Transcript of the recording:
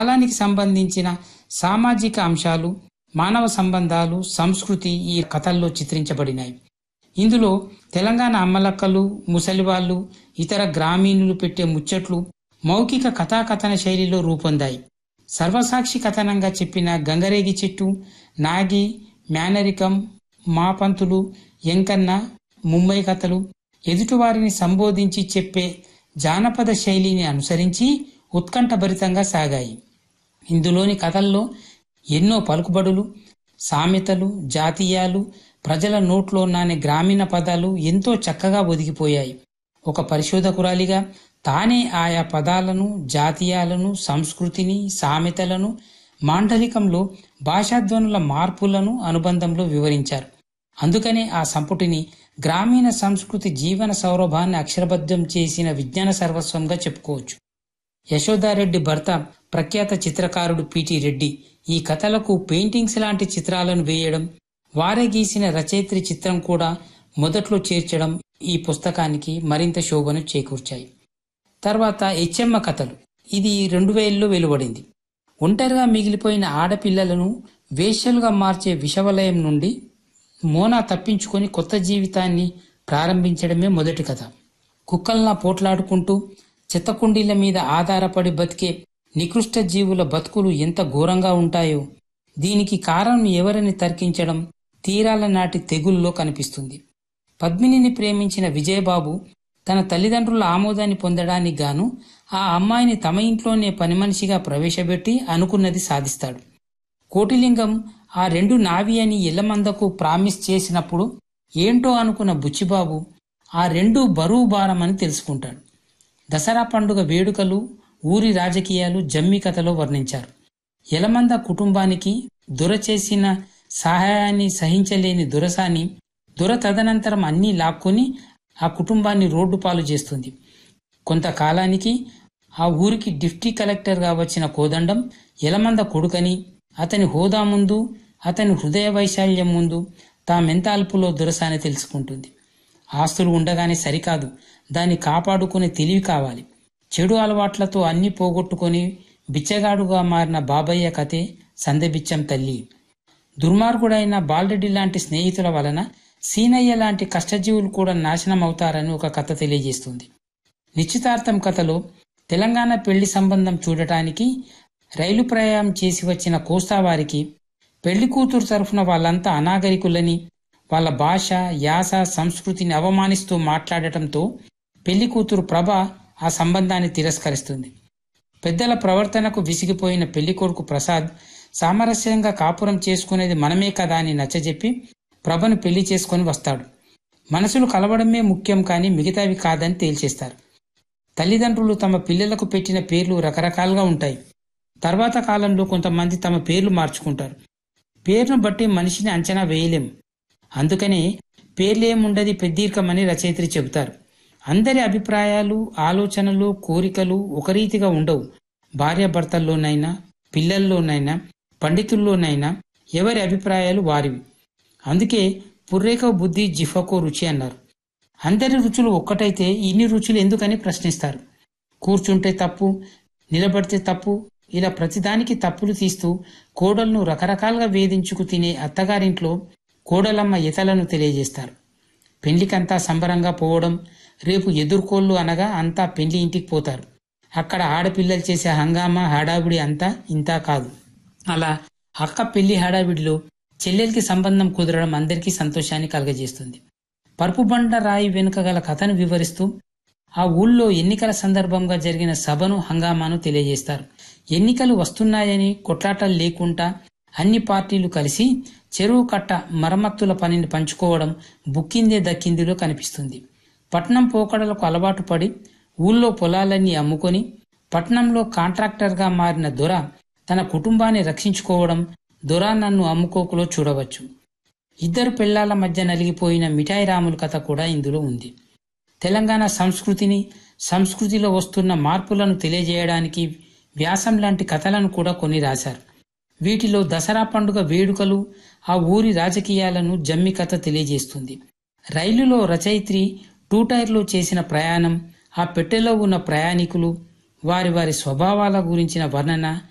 కాలానికి సంబంధించిన సామాజిక అంశాలు మానవ సంబంధాలు సంస్కృతి ఈ కథల్లో చిత్రించబడినాయి ఇందులో తెలంగాణ అమ్మలక్కలు ముసలివాళ్లు ఇతర గ్రామీణులు పెట్టే ముచ్చట్లు మౌఖిక కథాకథన శైలిలో రూపొందాయి సర్వసాక్షి కథనంగా చెప్పిన గంగరేగి చెట్టు నాగి మేనరికం మాపంతులు ఎంకన్న ముంబై కథలు ఎదుటివారిని సంబోధించి చెప్పే జానపద శైలిని అనుసరించి ఉత్కంఠభరితంగా సాగాయి ఇందులోని కథల్లో ఎన్నో పలుకుబడులు సామెతలు జాతీయాలు ప్రజల నోట్లో నానే గ్రామీణ పదాలు ఎంతో చక్కగా ఒదిగిపోయాయి ఒక పరిశోధకురాలిగా తానే ఆయా పదాలను జాతీయాలను సంస్కృతిని సామెతలను మాండలికంలో భాషాధ్వనుల మార్పులను అనుబంధంలో వివరించారు అందుకనే ఆ సంపుటిని గ్రామీణ సంస్కృతి జీవన సౌరభాన్ని అక్షరబద్ధం చేసిన విజ్ఞాన సర్వస్వంగా చెప్పుకోవచ్చు యశోదారెడ్డి భర్త ప్రఖ్యాత చిత్రకారుడు పిటి రెడ్డి ఈ కథలకు పెయింటింగ్స్ లాంటి చిత్రాలను వేయడం వారే గీసిన రచయిత్రి చిత్రం కూడా మొదట్లో చేర్చడం ఈ పుస్తకానికి మరింత శోభను చేకూర్చాయి తర్వాత హెచ్ఎమ్మ కథలు ఇది రెండు వేలలో వెలువడింది ఒంటరిగా మిగిలిపోయిన ఆడపిల్లలను వేశ్యలుగా మార్చే విషవలయం నుండి మోనా తప్పించుకొని కొత్త జీవితాన్ని ప్రారంభించడమే మొదటి కథ కుక్కల్లా పోట్లాడుకుంటూ చెత్తకుండీల మీద ఆధారపడి బతికే నికృష్ట జీవుల బతుకులు ఎంత ఘోరంగా ఉంటాయో దీనికి కారణం ఎవరని తర్కించడం తీరాల నాటి తెగుల్లో కనిపిస్తుంది పద్మినిని ప్రేమించిన విజయబాబు తన తల్లిదండ్రుల ఆమోదాన్ని పొందడానికి గాను ఆ అమ్మాయిని తమ ఇంట్లోనే పని మనిషిగా ప్రవేశపెట్టి అనుకున్నది సాధిస్తాడు కోటిలింగం ఆ రెండు నావి అని ఇళ్లమందకు ప్రామిస్ చేసినప్పుడు ఏంటో అనుకున్న బుచ్చిబాబు ఆ రెండు బరువు భారమని తెలుసుకుంటాడు దసరా పండుగ వేడుకలు ఊరి రాజకీయాలు జమ్మి కథలో వర్ణించారు ఎలమంద కుటుంబానికి దొర చేసిన సహాయాన్ని సహించలేని దురసాని దొర తదనంతరం అన్నీ లాక్కొని ఆ కుటుంబాన్ని రోడ్డు పాలు చేస్తుంది కొంతకాలానికి ఆ ఊరికి డిప్టీ కలెక్టర్గా వచ్చిన కోదండం ఎలమంద కొడుకని అతని హోదా ముందు అతని హృదయ వైశాల్యం ముందు తామెంత అల్పులో దురసాని తెలుసుకుంటుంది ఆస్తులు ఉండగానే సరికాదు దాన్ని కాపాడుకునే తెలివి కావాలి చెడు అలవాట్లతో అన్ని పోగొట్టుకొని బిచ్చగాడుగా మారిన బాబయ్య కథే సందెబిచ్చం తల్లి దుర్మార్గుడైన బాలరెడ్డి లాంటి స్నేహితుల వలన సీనయ్య లాంటి కష్టజీవులు కూడా నాశనం అవుతారని ఒక కథ తెలియజేస్తుంది నిశ్చితార్థం కథలో తెలంగాణ పెళ్లి సంబంధం చూడటానికి రైలు ప్రయాణం చేసి వచ్చిన కోస్తావారికి పెళ్లి కూతురు తరఫున వాళ్ళంతా అనాగరికులని వాళ్ళ భాష యాస సంస్కృతిని అవమానిస్తూ మాట్లాడటంతో పెళ్లి కూతురు ప్రభ ఆ సంబంధాన్ని తిరస్కరిస్తుంది పెద్దల ప్రవర్తనకు విసిగిపోయిన పెళ్లి కొడుకు ప్రసాద్ సామరస్యంగా కాపురం చేసుకునేది మనమే కదా అని నచ్చజెప్పి ప్రభను పెళ్లి చేసుకొని వస్తాడు మనసులు కలవడమే ముఖ్యం కానీ మిగతావి కాదని తేల్చేస్తారు తల్లిదండ్రులు తమ పిల్లలకు పెట్టిన పేర్లు రకరకాలుగా ఉంటాయి తర్వాత కాలంలో కొంతమంది తమ పేర్లు మార్చుకుంటారు పేరును బట్టి మనిషిని అంచనా వేయలేం అందుకనే పేర్లేముండది పెద్దీర్కమని రచయిత్రి చెబుతారు అందరి అభిప్రాయాలు ఆలోచనలు కోరికలు ఒక రీతిగా ఉండవు భార్యాభర్తల్లోనైనా పిల్లల్లోనైనా పండితుల్లోనైనా ఎవరి అభిప్రాయాలు వారివి అందుకే పుర్రేకో బుద్ధి జిఫకో రుచి అన్నారు అందరి రుచులు ఒక్కటైతే ఇన్ని రుచులు ఎందుకని ప్రశ్నిస్తారు కూర్చుంటే తప్పు నిలబడితే తప్పు ఇలా ప్రతిదానికి తప్పులు తీస్తూ కోడలను రకరకాలుగా వేధించుకు తినే అత్తగారింట్లో కోడలమ్మ ఇతలను తెలియజేస్తారు పెళ్లికంతా సంబరంగా పోవడం రేపు ఎదుర్కోళ్ళు అనగా అంతా పెళ్లి ఇంటికి పోతారు అక్కడ ఆడపిల్లలు చేసే హంగామా హడావిడి అంతా ఇంతా కాదు అలా అక్క పెళ్లి హడావిడిలో చెల్లెలికి సంబంధం కుదరడం అందరికీ సంతోషాన్ని కలగజేస్తుంది పరుపు బండ రాయి వెనుక గల కథను వివరిస్తూ ఆ ఊళ్ళో ఎన్నికల సందర్భంగా జరిగిన సభను హంగామాను తెలియజేస్తారు ఎన్నికలు వస్తున్నాయని కొట్లాటలు లేకుండా అన్ని పార్టీలు కలిసి చెరువు కట్ట మరమ్మతుల పనిని పంచుకోవడం బుక్కిందే దక్కిందిలో కనిపిస్తుంది పట్నం పోకడలకు అలవాటు పడి ఊళ్ళో పొలాలన్నీ అమ్ముకొని పట్నంలో కాంట్రాక్టర్గా మారిన దొర తన కుటుంబాన్ని రక్షించుకోవడం దొర నన్ను అమ్ముకోకులో చూడవచ్చు ఇద్దరు పిల్లల మధ్య నలిగిపోయిన మిఠాయి రాముల కథ కూడా ఇందులో ఉంది తెలంగాణ సంస్కృతిని సంస్కృతిలో వస్తున్న మార్పులను తెలియజేయడానికి వ్యాసం లాంటి కథలను కూడా కొన్ని రాశారు వీటిలో దసరా పండుగ వేడుకలు ఆ ఊరి రాజకీయాలను జమ్మి కథ తెలియజేస్తుంది రైలులో రచయిత్రి టూ టైర్లో చేసిన ప్రయాణం ఆ పెట్టెలో ఉన్న ప్రయాణికులు వారి వారి స్వభావాల గురించిన వర్ణన